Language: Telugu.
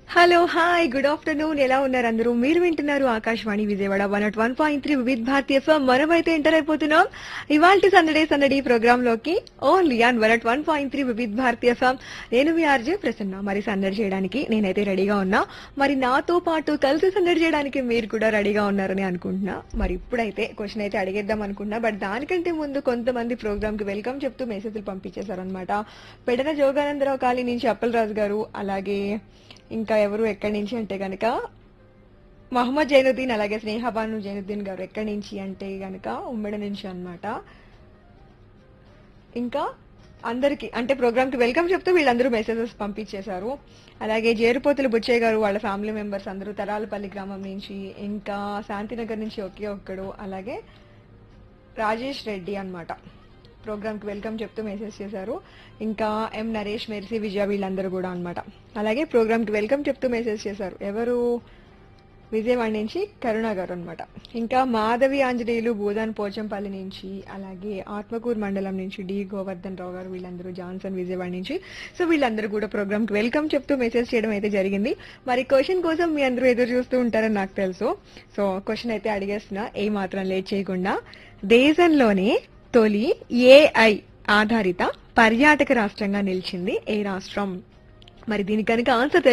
హలో హాయ్ గుడ్ ఆఫ్టర్నూన్ ఎలా ఉన్నారు అందరూ మీరు వింటున్నారు Akashvani Vijayawada one at one point three Vividh Bharatiya FM మనమైతే ఎంటర్ అయిపోతున్నాం ఇవాళ సందడే సందడి ప్రోగ్రామ్ లోకి only on one at one point three Vividh Bharatiya FM నేను మీ ఆర్జే ప్రసన్న మరి సందడి చేయడానికి నేనైతే రెడీగా ఉన్నా మరి నాతో పాటు కలిసి సందడి చేయడానికి మీరు కూడా రెడీగా ఉన్నారని అనుకుంటున్నా మరి ఇప్పుడైతే క్వశ్చన్ అయితే అడిగేద్దాం అనుకుంటున్నా బట్ దానికంటే ముందు కొంతమంది ప్రోగ్రామ్ కి వెల్కమ్ చెప్తూ మెసేజ్లు పంపించేశారనమాట పెడన జోగానందరావు కాళీ నుంచి అప్పలరాజు గారు అలాగే ఇంకా ఎవరు ఎక్కడి నుంచి అంటే గనక మహమ్మద్ జైనుద్దీన్ అలాగే స్నేహబాను జైనుద్దీన్ గారు ఎక్కడి నుంచి అంటే గనక ఉమ్మడి నుంచి అన్నమాట ఇంకా అందరికి అంటే ప్రోగ్రామ్ కి వెల్కమ్ చెప్తూ వీళ్ళందరూ మెసేజెస్ పంపించేశారు అలాగే జేరుపోతులు బుచ్చయ్య గారు వాళ్ళ ఫ్యామిలీ మెంబర్స్ అందరూ తరాలపల్లి గ్రామం నుంచి ఇంకా శాంతినగర్ నుంచి ఒకే ఒక్కడు అలాగే రాజేష్ రెడ్డి అన్నమాట ప్రోగ్రామ్ కి వెల్కమ్ చెప్తూ మెసేజ్ చేశారు ఇంకా ఎం నరేష్ మెర్సీ విజయ వీళ్ళందరూ కూడా అన్నమాట అలాగే ప్రోగ్రామ్ కి వెల్కమ్ చెప్తూ మెసేజ్ చేశారు ఎవరు విజయవాడ నుంచి కరుణ గారు అనమాట ఇంకా మాధవి ఆంజనేయులు భూదాన్ పోచంపల్లి నుంచి అలాగే ఆత్మకూరు మండలం నుంచి డి గోవర్ధన్ రావు గారు వీళ్ళందరూ జాన్సన్ విజయవాడ నుంచి సో వీళ్ళందరూ కూడా ప్రోగ్రామ్ కి వెల్కమ్ చెప్తూ మెసేజ్ చేయడం అయితే జరిగింది మరి క్వశ్చన్ కోసం మీ అందరూ ఎదురు చూస్తూ ఉంటారని నాకు తెలుసు సో క్వశ్చన్ అయితే అడిగేస్తున్నా ఏ మాత్రం లేట్ చేయకుండా దేశంలోనే తొలి ఏఐ ఆధారిత పర్యాటక రాష్ట్రంగా నిలిచింది ఏ రాష్ట్రం మరి దీనికి కనుక ఆన్సర్